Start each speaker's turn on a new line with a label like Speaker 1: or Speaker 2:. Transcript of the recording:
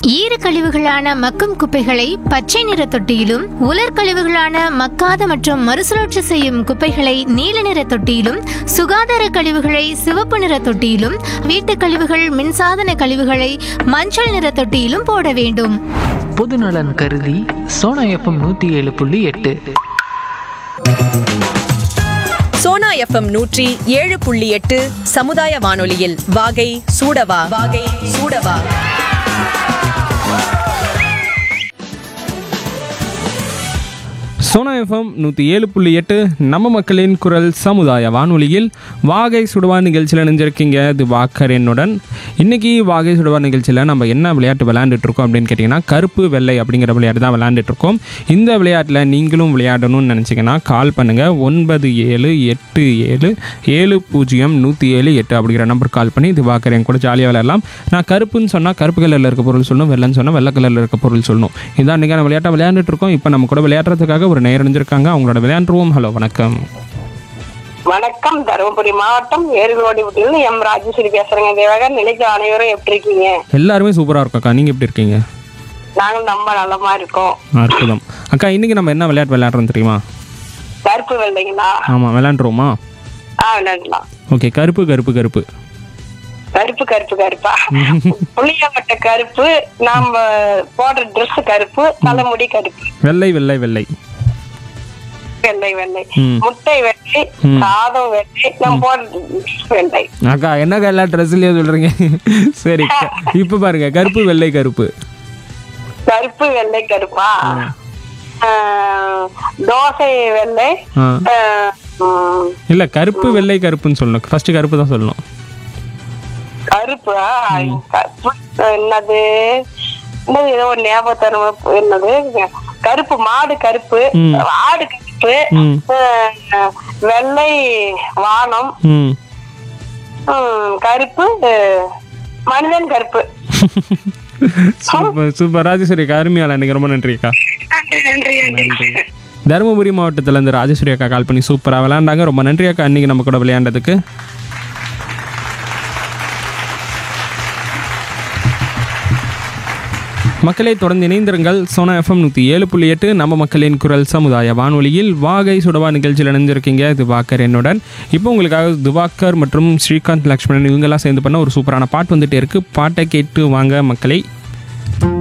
Speaker 1: ஈர கழிவுகளான மக்கும் குப்பைகளை பச்சை நிற தொட்டியிலும் உலர் கழிவுகளான மக்காத மற்றும் மறுசுழற்சி செய்யும் குப்பைகளை நீல நிற தொட்டியிலும் சுகாதார கழிவுகளை சிவப்பு நிற தொட்டியிலும் வீட்டுக் கழிவுகள் மின்சாதன கழிவுகளை மஞ்சள் நிற தொட்டியிலும் போட வேண்டும்
Speaker 2: பொதுநலன் கருதி சோனா எஃப்எம் நூற்றி ஏழு புள்ளி எட்டு
Speaker 3: சோனா எஃப்எம் நூற்றி ஏழு புள்ளி எட்டு சமுதாய வானொலியில் வாகை சூடவா வாகை சூடவா
Speaker 4: சோனா எஃப்எம் நூற்றி ஏழு புள்ளி எட்டு நம்ம மக்களின் குரல் சமுதாய வானொலியில் வாகை சுடுவா நிகழ்ச்சியில் இணைஞ்சிருக்கீங்க இது வாக்கர் என்னுடன் இன்னைக்கு வாகை சுடுவா நிகழ்ச்சியில் நம்ம என்ன விளையாட்டு விளையாண்டுட்டு இருக்கோம் அப்படின்னு கேட்டிங்கன்னா கருப்பு வெள்ளை அப்படிங்கிற விளையாட்டு தான் விளையாண்டுட்டு இருக்கோம் இந்த விளையாட்டில் நீங்களும் விளையாடணும்னு நினச்சிங்கன்னா கால் பண்ணுங்கள் ஒன்பது ஏழு எட்டு ஏழு ஏழு பூஜ்ஜியம் நூற்றி ஏழு எட்டு அப்படிங்கிற நம்பர் கால் பண்ணி இது வாக்கர் என் கூட ஜாலியாக விளையாடலாம் நான் கருப்புன்னு சொன்னால் கருப்பு கலரில் இருக்க பொருள் சொல்லணும் வெள்ளைன்னு சொன்னால் வெள்ளை கலரில் இருக்க பொருள் சொல்லணும் இதான் இன்றைக்கான விளையாட்டை விளையாண்டுட்டு இருக்கோம் இப்போ நம்ம கூட விளையாடுறதுக்காக ஒரு நேரம் இருந்திருக்காங்க அவங்களோட விளையாண்டுருவோம் ஹலோ வணக்கம்
Speaker 5: வணக்கம் தருமபுரி மாவட்டம் ஏறுகோடிபுட்டியில் எம் ராஜேஸ்வரி பேசுறேங்க தேவகர் நிலைக்கு அனைவரும் எப்படி இருக்கீங்க
Speaker 4: எல்லாருமே சூப்பராக இருக்கும் அக்கா நீங்கள் எப்படி இருக்கீங்க
Speaker 5: நாங்கள் ரொம்ப நல்லமா இருக்கோம்
Speaker 4: அற்புதம் அக்கா இன்னைக்கு நம்ம என்ன விளையாட்டு விளையாடுறோம் தெரியுமா
Speaker 5: கருப்பு வெள்ளைங்களா
Speaker 4: ஆமாம் விளையாண்டுருவோமா
Speaker 5: ஆ விளையாடலாம்
Speaker 4: ஓகே கருப்பு கருப்பு கருப்பு
Speaker 5: கருப்பு கருப்பு கருப்பா புளியப்பட்ட கருப்பு நாம போடுற Dress கருப்பு தலைமுடி கருப்பு
Speaker 4: வெள்ளை வெள்ளை வெள்ளை
Speaker 5: வெள்ளை வெள்ளை
Speaker 4: ம்.
Speaker 5: முட்டை வெள்ளை சாதம் வெள்ளை நம்ம போடுற dress வெள்ளை
Speaker 4: அக்கா என்னக்கா எல்லா ட்ரெஸ்லேயே சொல்கிறீங்க சரி இப்போ பாருங்க கருப்பு வெள்ளை கருப்பு
Speaker 5: கருப்பு வெள்ளை கருப்பா ஆ, தோசை வெள்ளை
Speaker 4: ஆ
Speaker 5: ஆ, ம்,
Speaker 4: இல்லை கருப்பு வெள்ளை கருப்புன்னு சொல்லணும் ஃபர்ஸ்ட் கருப்பு தான் சொல்லணும்
Speaker 5: கருப்பு ஆ, கருப்பு என்னது என்னது ஏதோ ஒரு ஞாபகத்தனம் என்னது கருப்பு மாடு கருப்பு
Speaker 4: ம்.
Speaker 5: ஆடு கருப்பு
Speaker 4: ம்.
Speaker 5: ஆ, வெள்ளை வானம்
Speaker 4: ம்
Speaker 5: ம், கருப்பு மனிதன் கருப்பு
Speaker 4: சூப்பர் சூப்பர் ராஜேஸ்வரி அக்கா அருமையால எனக்கு ரொம்ப நன்றி அக்கா
Speaker 5: நன்றி நன்றி நன்றி
Speaker 4: தருமபுரி மாவட்டத்துல இருந்து ராஜேஸ்வரி அக்கா கால் பண்ணி சூப்பராக விளையாண்டாங்க ரொம்ப நன்றி அக்கா இன்னைக்கு நம்ம கூட விளையாண்டதுக்கு மக்களை தொடர்ந்து இணைந்திருங்கள் சோனா எஃப்எம் நூற்றி ஏழு புள்ளி எட்டு நம்ம மக்களின் குரல் சமுதாய வானொலியில் வாகை சுடவா நிகழ்ச்சியில் இணைஞ்சிருக்கீங்க திவாகர் என்னுடன் இப்போ உங்களுக்காக திவாகர் மற்றும் ஸ்ரீகாந்த் லக்ஷ்மணன் இவங்கெல்லாம் சேர்ந்து பண்ண ஒரு சூப்பரான பாட்டு வந்துட்டே இருக்கு பாட்டை கேட்டு வாங்க மக்களை